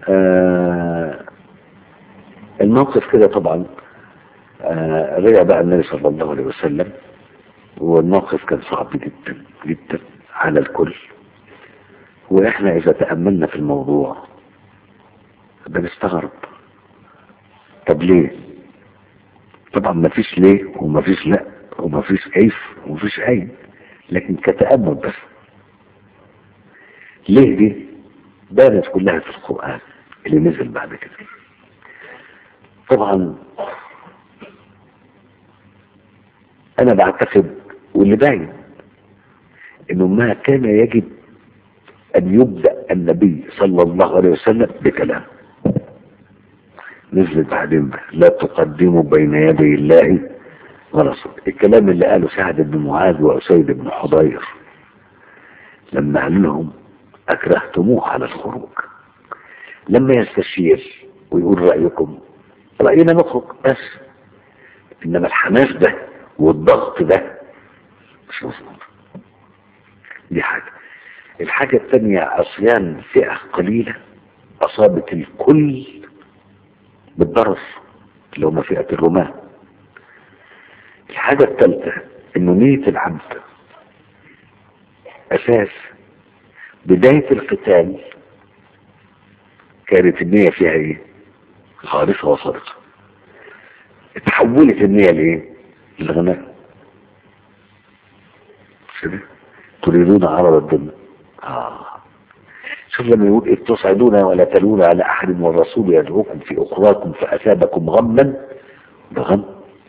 آه الموقف كده طبعا آه رجع بقى النبي صلى الله عليه وسلم والموقف كان صعب جدا جدا على الكل واحنا اذا تأملنا في الموضوع بنستغرب طب ليه طبعا ما فيش ليه وما فيش لا وما فيش كيف وما فيش عين لكن كتأمل بس ليه دي بانت كلها في القرآن اللي نزل بعد كده طبعا انا بعتقد واللي باين انه ما كان يجب ان يبدأ النبي صلى الله عليه وسلم بكلام نزلت بعدين بقى لا تقدموا بين يدي الله ورسوله الكلام اللي قاله سعد بن معاذ وأسيد بن حضير لما قال لهم أكرهتموه على الخروج لما يستشير ويقول رأيكم رأينا نخرج بس إنما الحماس ده والضغط ده مش مظبوط دي حاجة الحاجة الثانية عصيان فئة قليلة أصابت الكل بالضرر اللي هم فئة الرماة الحاجة الثالثة انه نية العبد اساس بداية القتال كانت النية فيها ايه خالصة وصادقة اتحولت النية لايه للغناء كده تريدون عرض الدنيا آه. شوف لما يقول إذ تصعدون ولا تلون على أحد والرسول يدعوكم في أخراكم فأثابكم غما بغم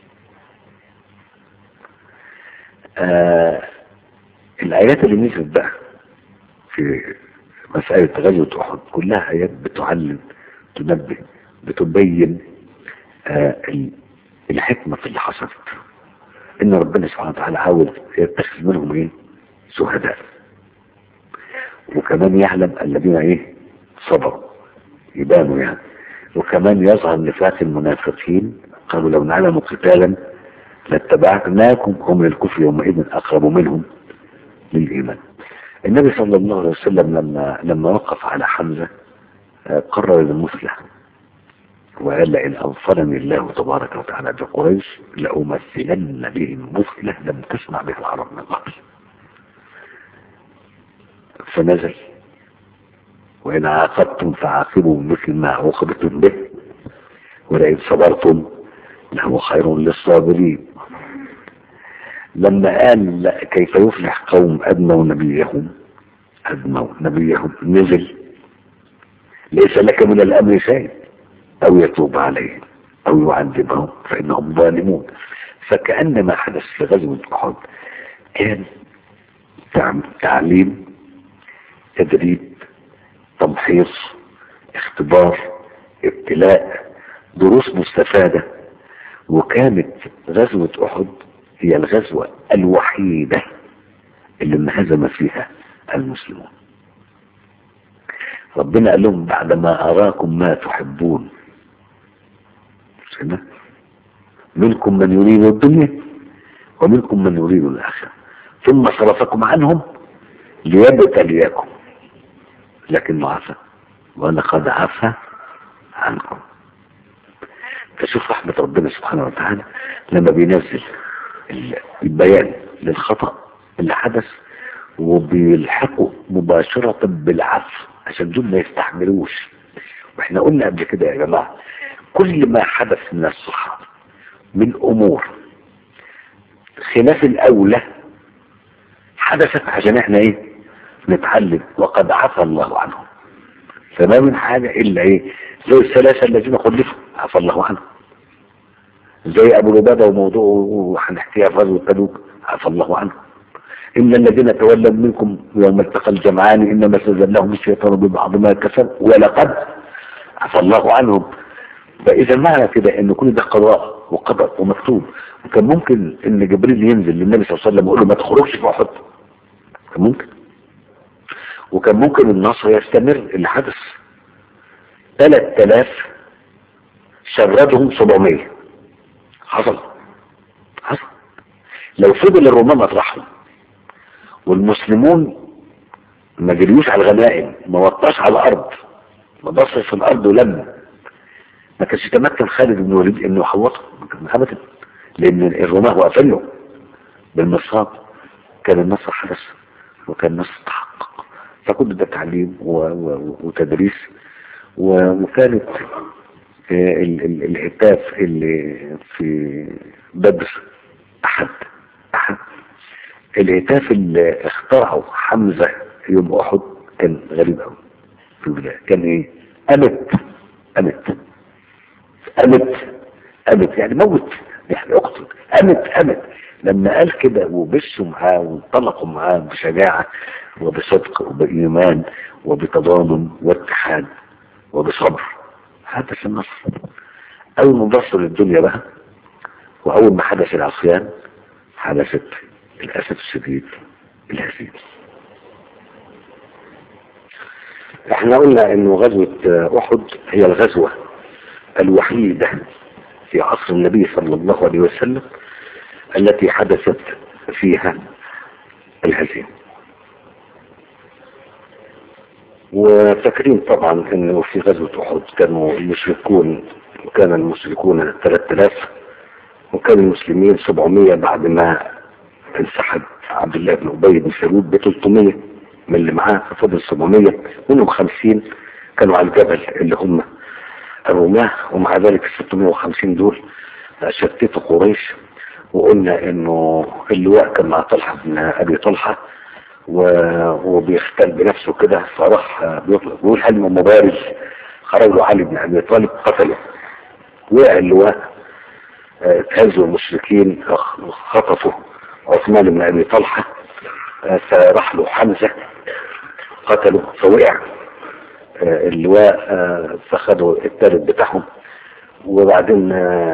آه الآيات اللي نزلت بقى في مسألة غزوة أحد كلها آيات بتعلم تنبه بتبين آه الحكمة في اللي حصلت إن ربنا سبحانه وتعالى عاوز يتخذ منهم إيه شهداء وكمان يعلم الذين إيه صبروا يبانوا يعني وكمان يظهر نفاق المنافقين قالوا لو نعلم قتالا لاتبعناكم هم للكفر يومئذ أقرب منهم للإيمان النبي صلى الله عليه وسلم لما لما وقف على حمزة قرر المثلى وقال لئن أنصرني الله تبارك وتعالى بقريش لأمثلن بهم مثلى لم تسمع به العرب من قبل فنزل وإن عاقبتم فعاقبوا مثل ما عوقبتم به ولئن صبرتم لهو خير للصابرين لما قال كيف يفلح قوم أدموا نبيهم أدموا نبيهم نزل ليس لك من الأمر شيء أو يتوب عليهم أو يعذبهم فإنهم ظالمون فكأن ما حدث في غزوة أحد كان تعليم تدريب تمحيص اختبار ابتلاء دروس مستفادة وكانت غزوة أحد هي الغزوة الوحيدة اللي انهزم فيها المسلمون ربنا قال لهم بعدما أراكم ما تحبون منكم من يريد الدنيا ومنكم من يريد الآخرة ثم صرفكم عنهم ليبتليكم لكنه عفا ولقد عفا عنكم فشوف رحمة ربنا سبحانه وتعالى لما بينزل البيان للخطأ اللي حدث وبيلحقه مباشرة بالعفو عشان دول ما يستحملوش واحنا قلنا قبل كده يا جماعة كل ما حدث من الصحابة من امور خلاف الاولى حدثت عشان احنا ايه نتعلم وقد عفى الله عنهم فما من حاجة الا ايه زي الثلاثة الذين خلفوا عفى الله عنهم زي ابو لبابة وموضوعه وهنحكيها في غزوة تبوك عفى الله عنهم إن الذين تولوا منكم يوم التقى الجمعان إنما استزلهم الشيطان ببعض ما كسب ولقد عفى الله عنهم فإذا معنى كده إن كل ده قضاء وقدر ومكتوب وكان ممكن إن جبريل ينزل للنبي صلى الله عليه وسلم ويقول له ما تخرجش في أحد كان ممكن وكان ممكن النصر يستمر اللي حدث 3000 شردهم 700 حصل حصل لو فضل الرومان مطرحهم والمسلمون ما جريوش على الغنائم ما وطاش على الارض ما بصش في الارض ولم ما كانش يتمكن خالد بن الوليد انه يحوطه ابدا لان الرماه واقفين له بالمرصاد كان النصر حدث وكان النصر تحقق فكل ده تعليم و... و... وتدريس و... وكانت آه، ال... ال... الهتاف اللي في بدر احد احد الهتاف اللي اخترعه حمزة يوم احد كان غريب قوي في البداية كان ايه امت امت امت امت يعني موت يعني اقتل امت امت لما قال كده وبشوا معاه وانطلقوا معاه بشجاعة وبصدق وبإيمان وبتضامن واتحاد وبصبر حدث النصر أول ما بصوا للدنيا بقى وأول ما حدث العصيان حدثت للأسف الشديد الهزيمة احنا قلنا انه غزوة احد هي الغزوة الوحيدة في عصر النبي صلى الله عليه وسلم التي حدثت فيها الهزيمة وفاكرين طبعا انه في غزوة احد كانوا المشركون وكان المشركون 3000 وكان المسلمين 700 بعد ما انسحب عبد الله بن ابي بن سلول ب 300 من اللي معاه ففضل 700 منهم 50 كانوا على الجبل اللي هم الرماه ومع ذلك ال 650 دول شتتوا قريش وقلنا انه اللواء كان مع طلحه بن ابي طلحه وبيختل بنفسه كده فراح بيطلق بيقول هل مبارز خرج له علي بن ابي طالب قتله وقع اللواء اتهزوا المشركين خطفوا عثمان بن ابي طلحه فراح له حمزه قتله فوقع اللواء فخدوا الثالث بتاعهم وبعدين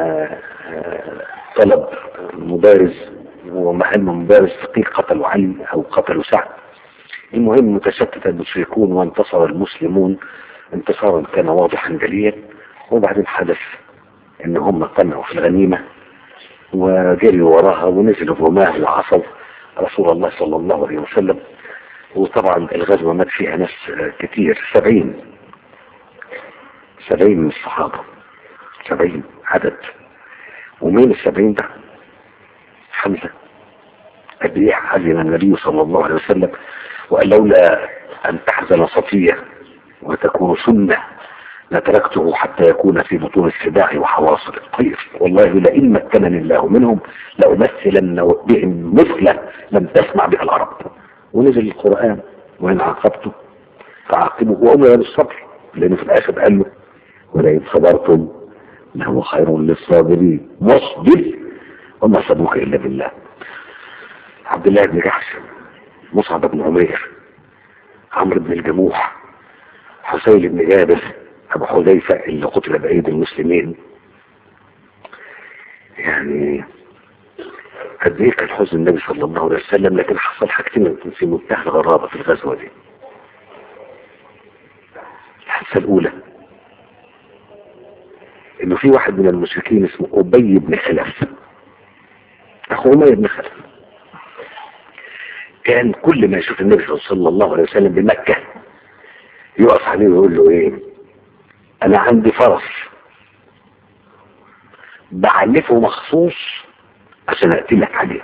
طلب مبارز ومهم مبارز فقيه قتلوا علي او قتلوا سعد المهم متشتت المشركون وانتصر المسلمون انتصارا كان واضحا جليا وبعدين حدث ان هم طمعوا في الغنيمة وجريوا وراها ونزلوا الرماه وعصوا رسول الله صلى الله عليه وسلم وطبعا الغزوة مات فيها ناس كتير سبعين سبعين من الصحابة سبعين عدد ومين السبعين ده حمزة قد ايه حزن النبي صلى الله عليه وسلم وقال لولا ان تحزن صفية وتكون سنة لتركته حتى يكون في بطون السباع وحواصل الطير والله لئن مكنني الله منهم لأمثلن بهم مثلة لم تسمع بها العرب ونزل القرآن وإن عاقبته فعاقبه وأمر بالصبر لأنه في الآخر قال له ولئن صبرتم لهو خير للصابرين واصبر وما صبرك إلا بالله عبد الله بن جحش مصعب بن عمير عمرو بن الجموح حسين بن جابر أبو حذيفة اللي قتل بأيدي المسلمين يعني قد ايه كان حزن النبي صلى الله عليه وسلم لكن حصل حاجتين في منتهى الغرابة في الغزوة دي الحادثة الأولى إنه في واحد من المشركين اسمه أبي بن خلف أخو أمية بن خلف كان كل ما يشوف النبي صلى الله عليه وسلم بمكة يقف عليه ويقول له إيه أنا عندي فرس بعلفه مخصوص عشان أقتلك عليه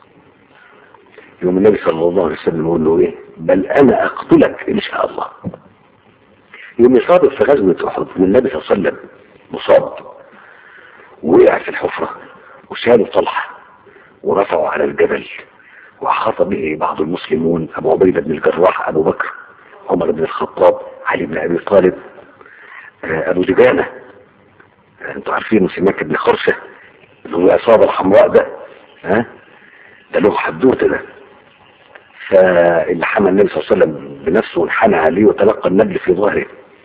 يوم النبي صلى الله عليه وسلم يقول له إيه بل أنا أقتلك إن شاء الله يوم يصادف في غزوة أحد والنبي صلى الله عليه وسلم مصاب وقع في الحفرة وشالوا طلحة ورفعوا على الجبل وحاط به بعض المسلمون أبو عبيدة بن الجراح أبو بكر عمر بن الخطاب علي بن أبي طالب أبو دجانة انتوا عارفين سماك بن خرشة اللي هو العصابة الحمراء ده ها ده له حدوته ده فاللي حمى النبي صلى الله عليه وسلم بنفسه وانحنى عليه وتلقى النبل في ظهره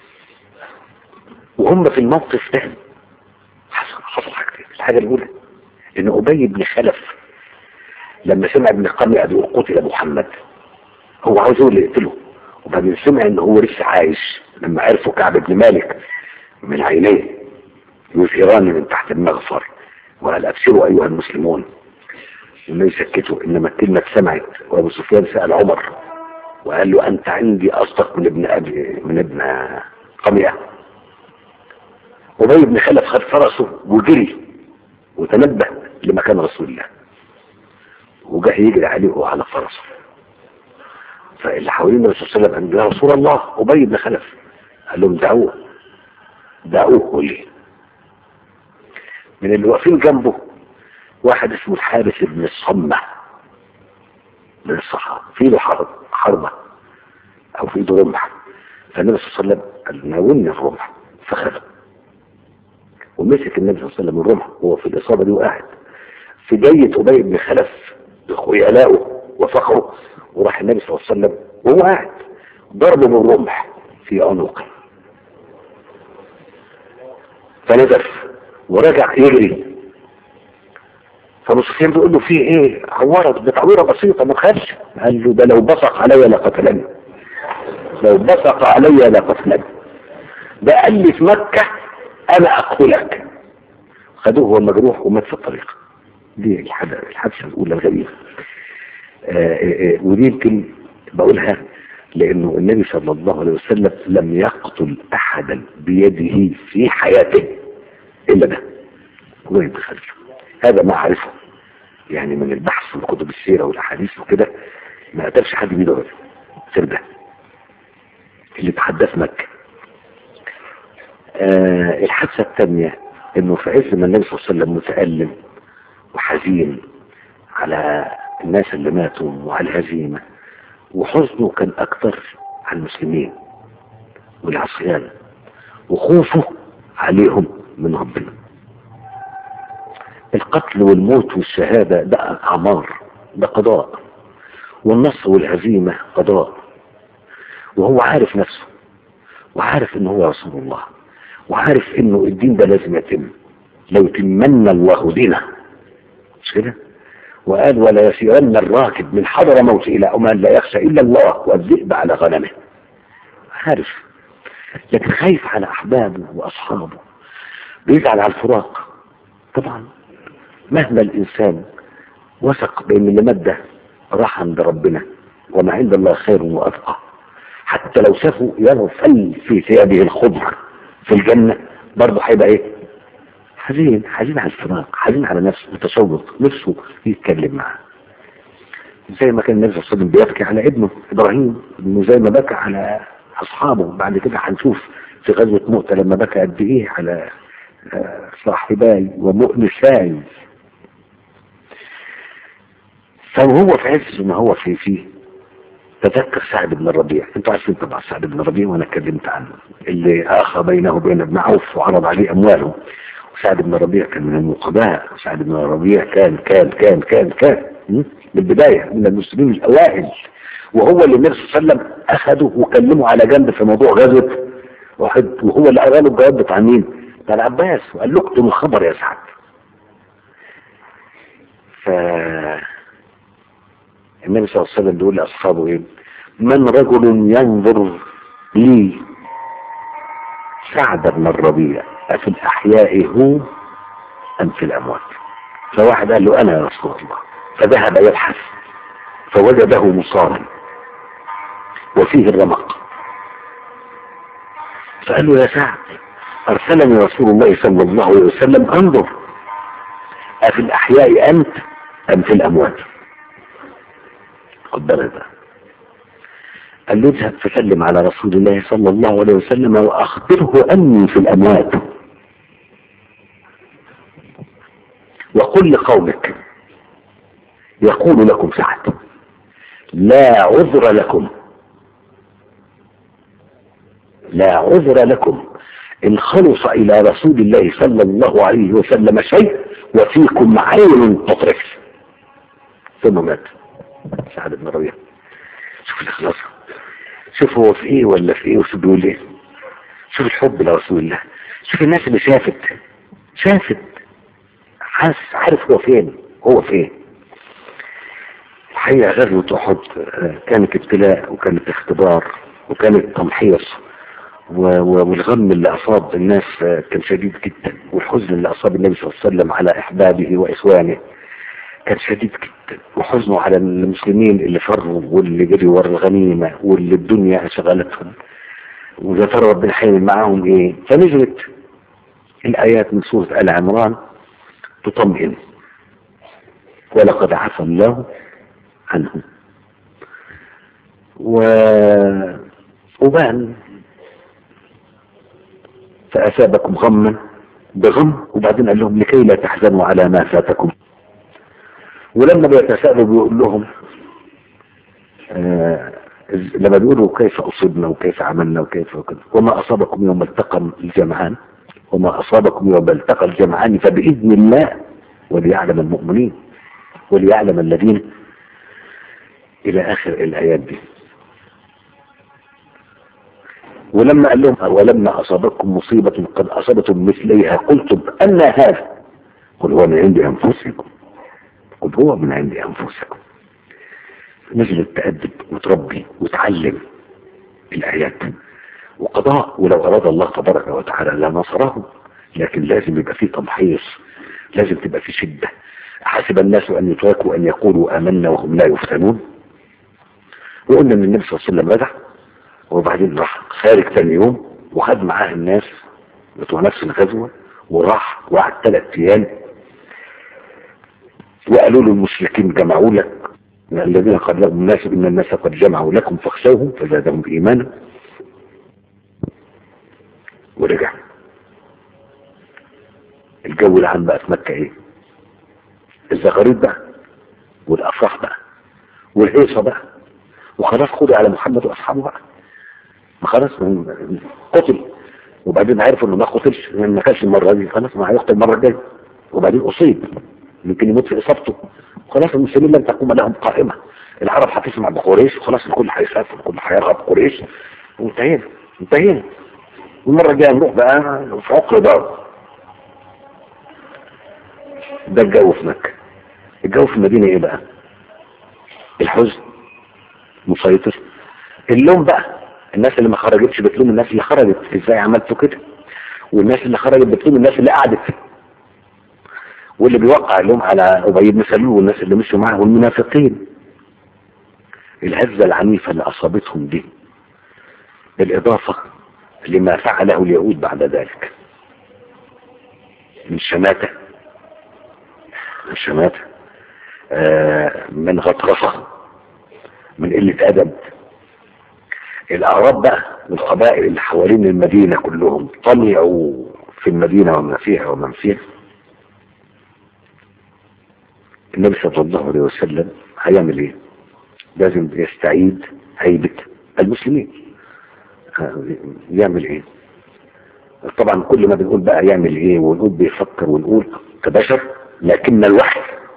وهم في الموقف ده حصل حصل حاجتين الحاجة الأولى إن أبي بن خلف لما سمع ابن قمي أبي قتل محمد هو عاوز هو اللي يقتله وبعدين سمع إن هو لسه عايش لما عرفوا كعب بن مالك من عينيه يثيران من تحت المغفر وقال أبشروا أيها المسلمون وما يسكتوا إنما الكلمة اتسمعت وأبو سفيان سأل عمر وقال له أنت عندي أصدق من ابن أبي من ابن قمئة أبي بن خلف خد فرسه وجري وتنبه لمكان رسول الله وجه يجري عليه وهو على فرسه فاللي حوالين الرسول صلى الله عليه وسلم قال يا رسول الله أبي بن خلف قال لهم دعوه دعوه ليه من اللي واقفين جنبه واحد اسمه الحارث بن الصمة من الصحابة في له حرب حربة او في ايده رمح فالنبي صلى الله عليه وسلم قال ناولني الرمح فخذه ومسك النبي صلى الله عليه وسلم الرمح وهو في الاصابة دي وقاعد في جية ابي بن خلف خيلاؤه وفخره وراح النبي صلى الله عليه وسلم وهو قاعد ضربه بالرمح في عنقه فنزف ورجع يجري فابو سفيان بيقول له في ايه عورت بتعويره بسيطه ما تخافش قال له ده لو بصق عليا لقتلني لو بصق عليا لقتلني ده قال لي في مكه انا اقتلك خدوه هو مجروح ومات في الطريق دي الحادثه الحادثه الاولى الغريبه آه، آه، آه، ودي يمكن بقولها لانه النبي صلى الله عليه وسلم لم يقتل احدا بيده في حياته الا ده هو يبقى خلف هذا ما اعرفه يعني من البحث في كتب السيره والاحاديث وكده ما قتلش حد بيده غير غير ده اللي تحدث مكه آه الحادثه الثانيه انه في عز ما النبي صلى الله عليه وسلم متالم وحزين على الناس اللي ماتوا وعلى الهزيمه وحزنه كان اكتر على المسلمين والعصيان وخوفه عليهم من ربنا القتل والموت والشهادة ده أعمار ده قضاء والنصر والهزيمة قضاء وهو عارف نفسه وعارف انه هو رسول الله وعارف انه الدين ده لازم يتم لو تمنى الله دينه مش كده وقال ولا يسيرن الراكب من حضر موت الى امان لا يخشى الا الله والذئب على غنمه عارف لكن خايف على احبابه واصحابه بيزعل على الفراق طبعا مهما الانسان وثق بان اللي مات ده راح عند ربنا وما عند الله خير واتقى حتى لو شافوا يغفل في ثيابه الخضر في الجنة برضه هيبقى ايه حزين حزين على الفراق حزين على نفسه متشوق نفسه يتكلم معاه زي ما كان النبي صلى الله عليه وسلم بيبكي على ابنه ابراهيم انه زي ما بكى على اصحابه بعد كده هنشوف في غزوة مؤتة لما بكى قد ايه على آه، صاحباي ومؤنساي فهو في عز ما هو في فيه تذكر سعد بن الربيع انتوا عارفين طبعا سعد بن الربيع وانا اتكلمت عنه اللي اخى بينه وبين ابن عوف وعرض عليه امواله وسعد بن الربيع كان من النقباء سعد بن الربيع كان كان كان كان كان م? من البداية من المسلمين الاوائل وهو اللي النبي صلى الله عليه وسلم اخده وكلمه على جنب في موضوع غزوة واحد وهو اللي قال له الجواب بتاع مين؟ بتاع العباس وقال له اكتم الخبر يا سعد ف النبي صلى الله عليه وسلم بيقول لاصحابه ايه من رجل ينظر لي سعد بن الربيع أفي الأحياء هو أم في الأموات فواحد قال له أنا يا رسول الله فذهب يبحث فوجده مصارا وفيه الرمق فقال له يا سعد أرسلني رسول الله صلى الله عليه وسلم أنظر أفي الأحياء أنت أم في الأموات خد بالك بقى قال له اذهب فسلم على رسول الله صلى الله عليه وسلم واخبره اني في الاموات وقل لقومك يقول لكم سعد لا عذر لكم لا عذر لكم ان خلص الى رسول الله صلى الله عليه وسلم شيء وفيكم عين تطرف ثم مات سعد بن ربيعه شوف الاخلاص شوف هو في ايه ولا في ايه وشو بيقول ايه شوف الحب لرسول الله شوف الناس اللي شافت شافت حاس عارف هو فين هو فين الحقيقة غزوة أحد كانت ابتلاء وكانت اختبار وكانت تمحيص والغم اللي أصاب الناس كان شديد جدا والحزن اللي أصاب النبي صلى الله عليه وسلم على إحبابه وإخوانه كان شديد جدا وحزنه على المسلمين اللي فروا واللي جري ورا الغنيمة واللي الدنيا شغلتهم ويا ترى ربنا هيعمل معاهم ايه فنزلت الايات من سورة ال عمران تطمئن ولقد عفى الله عنهم و... وبان فأثابكم غما بغم وبعدين قال لهم لكي لا تحزنوا على ما فاتكم ولما بيتساءلوا بيقول لهم آه لما بيقولوا كيف أصبنا وكيف عملنا وكيف وكذا وما أصابكم يوم التقى الجمعان وما أصابكم يوم التقى الجمعان فبإذن الله وليعلم المؤمنين وليعلم الذين إلى آخر الآيات دي ولما قال لهم ولما أصابتكم مصيبة قد أصابتم مثليها قلتم أن هذا قل هو من عند أنفسكم قل هو من عند أنفسكم نزل تأدب وتربي وتعلم الآيات وقضاء ولو أراد الله تبارك وتعالى لنصره لكن لازم يبقى فيه تمحيص لازم تبقى فيه شدة حسب الناس أن يتركوا أن يقولوا آمنا وهم لا يفتنون وقلنا ان النبي صلى الله عليه وسلم رجع وبعدين راح خارج ثاني يوم وخد معاه الناس بتوع نفس الغزوة وراح وقعد ثلاث ايام وقالوا له المشركين جمعوا لك الذين قال لهم الناس ان الناس قد جمعوا لكم فاخشوهم فزادهم ايمانا ورجع الجو العام بقى في مكة ايه الزغاريد بقى والافراح بقى والهيصة بقى وخلاص خدوا على محمد واصحابه بقى ما خلاص قتل وبعدين عرفوا انه ما قتلش ما كانش المره دي خلاص ما هيقتل المره الجايه وبعدين اصيب يمكن يموت في اصابته خلاص المسلمين لن تقوم لهم قائمه العرب هتسمع بقريش وخلاص الكل هيسافر الكل هيرغب قريش وانتهينا انتهينا والمره الجايه نروح بقى في عقر دار ده الجو في مكه الجو في المدينه ايه بقى الحزن مسيطر اللوم بقى الناس اللي ما خرجتش بتلوم الناس اللي خرجت ازاي عملتوا كده والناس اللي خرجت بتلوم الناس اللي قعدت واللي بيوقع اللوم على ابي بن سلول والناس اللي مشوا معه والمنافقين الهزه العنيفه اللي اصابتهم دي بالاضافه لما فعله اليهود بعد ذلك من شماته من شماته آه من غطرسه من قله ادب الاعراب بقى والقبائل اللي حوالين المدينه كلهم طمعوا في المدينه وما فيها ومن فيها النبي صلى الله عليه وسلم هيعمل ايه لازم يستعيد هيبه المسلمين يعمل ايه طبعا كل ما بنقول بقى يعمل ايه ونقول بيفكر ونقول كبشر لكن الوحي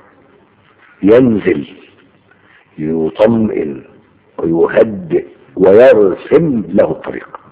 ينزل يطمئن ويهدئ ويرسم له الطريق